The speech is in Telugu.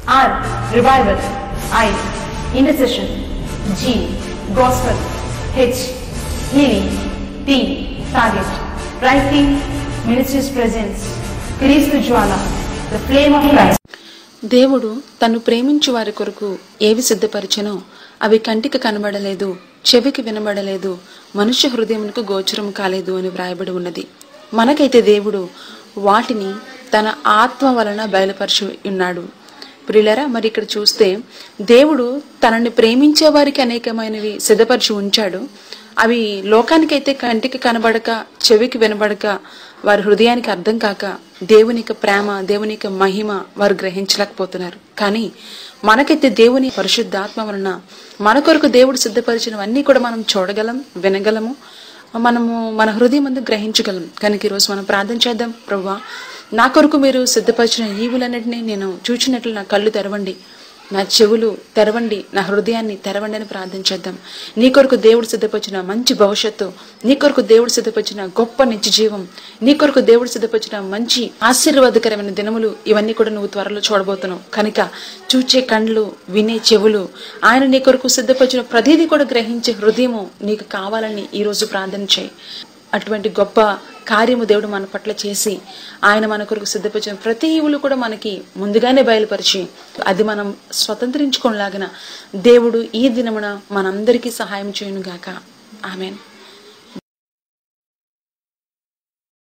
R. Revival. I. Intercession. G. Gospel. H. Healing. T. Target. Writing. Ministries presence. Kristu Jwala. The flame of Christ. దేవుడు తను ప్రేమించు వారి కొరకు ఏవి సిద్ధపరిచెనో అవి కంటికి కనబడలేదు చెవికి వినబడలేదు మనుష్య హృదయమునకు గోచరం కాలేదు అని వ్రాయబడి ఉన్నది మనకైతే దేవుడు వాటిని తన ఆత్మ వలన బయలుపరచి ఉన్నాడు ప్రియులరా మరి ఇక్కడ చూస్తే దేవుడు తనని ప్రేమించే వారికి అనేకమైనవి సిద్ధపరిచి ఉంచాడు అవి లోకానికైతే కంటికి కనబడక చెవికి వినబడక వారి హృదయానికి అర్థం కాక దేవుని యొక్క ప్రేమ దేవుని యొక్క మహిమ వారు గ్రహించలేకపోతున్నారు కానీ మనకైతే దేవుని పరిశుద్ధాత్మ వలన మన కొరకు దేవుడు సిద్ధపరిచినవన్నీ కూడా మనం చూడగలం వినగలము మనము మన హృదయం ముందు గ్రహించగలం కనుక ఈరోజు మనం ప్రార్థన చేద్దాం ప్రభువా నా కొరకు మీరు సిద్ధపరిచిన ఈవులన్నింటినీ నేను చూచినట్లు నా కళ్ళు తెరవండి నా చెవులు తెరవండి నా హృదయాన్ని తెరవండి అని ప్రార్థన చేద్దాం నీ కొరకు దేవుడు సిద్ధపరిచిన మంచి భవిష్యత్తు నీ కొరకు దేవుడు సిద్ధపరిచిన గొప్ప నిత్య జీవం నీ కొరకు దేవుడు సిద్ధపరిచిన మంచి ఆశీర్వాదకరమైన దినములు ఇవన్నీ కూడా నువ్వు త్వరలో చూడబోతున్నావు కనుక చూచే కండ్లు వినే చెవులు ఆయన నీ కొరకు సిద్ధపరిచిన ప్రతిదీ కూడా గ్రహించే హృదయము నీకు కావాలని ఈ రోజు ప్రార్థన చేయి అటువంటి గొప్ప కార్యము దేవుడు మన పట్ల చేసి ఆయన మన కొరకు సిద్ధపరిచిన ప్రతి ఈవులు కూడా మనకి ముందుగానే బయలుపరిచి అది మనం స్వతంత్రించుకోలాగిన దేవుడు ఈ దినమున మనందరికీ సహాయం చేయను గాక ఆమెన్